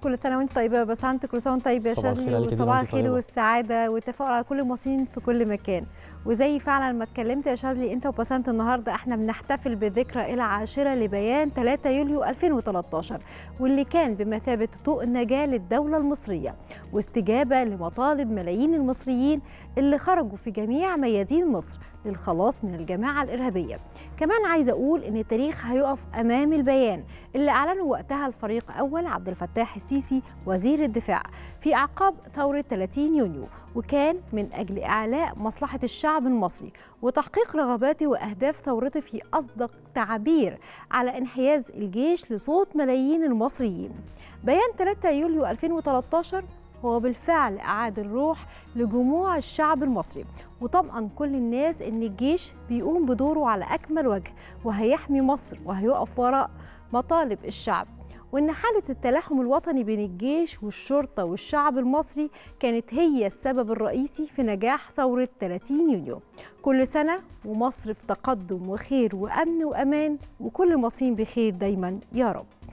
كل سنه وانت طيبه يا بسنت كل سنه وانت طيب يا صباح الخير شاذلي عليك يا دينا، وصباح وانت الخير طيبة. والسعاده والتفاؤل على كل المصريين في كل مكان وزي فعلا ما اتكلمت يا شاذلي انت وبسنت النهارده احنا بنحتفل بالذكرى العاشره لبيان 3 يوليو 2013 واللي كان بمثابه طوق نجاه للدوله المصريه واستجابه لمطالب ملايين المصريين اللي خرجوا في جميع ميادين مصر للخلاص من الجماعه الارهابيه كمان عايزه اقول ان التاريخ هيقف امام البيان اللي اعلنه وقتها الفريق اول عبد الفتاح السيسي وزير الدفاع في اعقاب ثوره 30 يونيو وكان من اجل اعلاء مصلحه الشعب المصري وتحقيق رغباته واهداف ثورته في اصدق تعبير على انحياز الجيش لصوت ملايين المصريين بيان 3 يوليو 2013 هو بالفعل أعاد الروح لجموع الشعب المصري وطمأن كل الناس إن الجيش بيقوم بدوره على أكمل وجه وهيحمي مصر وهيقف وراء مطالب الشعب وإن حالة التلاحم الوطني بين الجيش والشرطة والشعب المصري كانت هي السبب الرئيسي في نجاح ثورة 30 يونيو كل سنة ومصر في تقدم وخير وأمن وأمان وكل المصريين بخير دايما يا رب